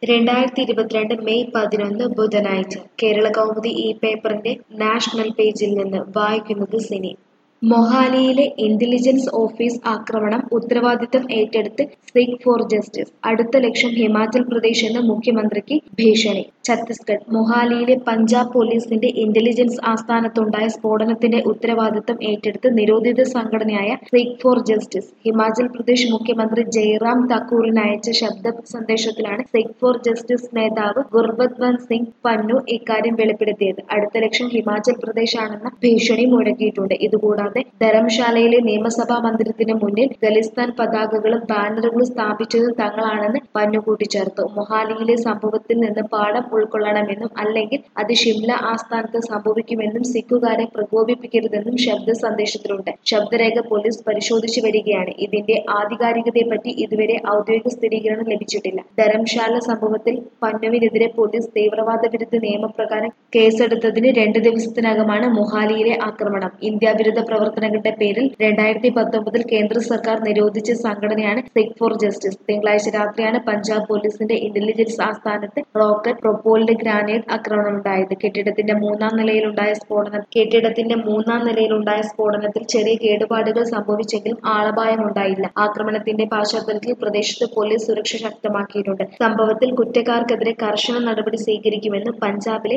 രണ്ടായിരത്തി ഇരുപത്തിരണ്ട് മെയ് പതിനൊന്ന് ബുധനാഴ്ച കേരള കൗമുദി ഈ പേപ്പറിന്റെ നാഷണൽ പേജിൽ നിന്ന് വായിക്കുന്നത് സിനി മൊഹാലിയിലെ ഇന്റലിജൻസ് ഓഫീസ് ആക്രമണം ഉത്തരവാദിത്തം ഏറ്റെടുത്ത് സിഖ് ഫോർ ജസ്റ്റിസ് അടുത്ത ലക്ഷ്യം ഹിമാചൽ പ്രദേശ് എന്ന് മുഖ്യമന്ത്രിക്ക് ഭീഷണി ഛത്തീസ്ഗഡ് മൊഹാലിയിലെ പഞ്ചാബ് പോലീസിന്റെ ഇന്റലിജൻസ് ആസ്ഥാനത്തുണ്ടായ സ്ഫോടനത്തിന്റെ ഉത്തരവാദിത്തം ഏറ്റെടുത്ത് നിരോധിത സംഘടനയായ സിഖ് ഫോർ ജസ്റ്റിസ് ഹിമാചൽ പ്രദേശ് മുഖ്യമന്ത്രി ജയ്റാം താക്കൂറിന് അയച്ച ശബ്ദ സന്ദേശത്തിലാണ് സിഖ് ഫോർ ജസ്റ്റിസ് നേതാവ് ഗുർബത്വന്ത് സിംഗ് പന്നു ഇക്കാര്യം വെളിപ്പെടുത്തിയത് അടുത്ത ലക്ഷ്യം ഹിമാചൽ പ്രദേശ് ആണെന്ന ഭീഷണി മുഴക്കിയിട്ടുണ്ട് ഇതുകൂടാതെ ധരംശാലയിലെ നിയമസഭാ മന്ദിരത്തിന് മുന്നിൽ ഖലിസ്ഥാൻ പതാകകളും ബാനറുകളും സ്ഥാപിച്ചത് തങ്ങളാണെന്ന് പന്നു കൂട്ടിച്ചേർത്തു മൊഹാലിയിലെ സംഭവത്തിൽ നിന്ന് പാഠം ഉൾക്കൊള്ളണമെന്നും അല്ലെങ്കിൽ അത് ഷിംല ആസ്ഥാനത്ത് സംഭവിക്കുമെന്നും സിഖുകാരെ പ്രകോപിപ്പിക്കരുതെന്നും ശബ്ദ സന്ദേശത്തിലുണ്ട് ശബ്ദരേഖ പോലീസ് പരിശോധിച്ചു വരികയാണ് ഇതിന്റെ ആധികാരികതയെപ്പറ്റി ഇതുവരെ ഔദ്യോഗിക സ്ഥിരീകരണം ലഭിച്ചിട്ടില്ല ധരംശാല സംഭവത്തിൽ പന്നുവിനെതിരെ പോലീസ് തീവ്രവാദ വിരുദ്ധ നിയമപ്രകാരം കേസെടുത്തതിന് രണ്ട് ദിവസത്തിനകമാണ് മൊഹാലിയിലെ ആക്രമണം ഇന്ത്യ വിരുദ്ധ പ്രവർത്തനങ്ങളുടെ പേരിൽ രണ്ടായിരത്തി പത്തൊമ്പതിൽ കേന്ദ്ര സർക്കാർ നിരോധിച്ച സംഘടനയാണ് സിഖ് ഫോർ ജസ്റ്റിസ് തിങ്കളാഴ്ച രാത്രിയാണ് പഞ്ചാബ് പോലീസിന്റെ ഇന്റലിജൻസ് ആസ്ഥാനത്ത് റോക്കറ്റ് പ്രൊപ്പോൾഡ് ഗ്രാനേഡ് ആക്രമണമുണ്ടായത് കെട്ടിടത്തിന്റെ മൂന്നാം നിലയിലുണ്ടായ സ്ഫോടനം കെട്ടിടത്തിന്റെ മൂന്നാം നിലയിലുണ്ടായ സ്ഫോടനത്തിൽ ചെറിയ കേടുപാടുകൾ സംഭവിച്ചെങ്കിലും ആളപായമുണ്ടായില്ല ആക്രമണത്തിന്റെ പശ്ചാത്തലത്തിൽ പ്രദേശത്ത് പോലീസ് സുരക്ഷ ശക്തമാക്കിയിട്ടുണ്ട് സംഭവത്തിൽ കുറ്റക്കാർക്കെതിരെ കർശന നടപടി സ്വീകരിക്കുമെന്നും പഞ്ചാബിലെ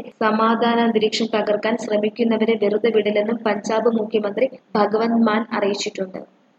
സമാധാനാന്തരീക്ഷം തകർക്കാൻ ശ്രമിക്കുന്നവരെ വെറുതെ വിടില്ലെന്നും പഞ്ചാബ് മുഖ്യമന്ത്രി ഭഗവന്ത് മാൻ അറിയിച്ചിട്ടുണ്ട്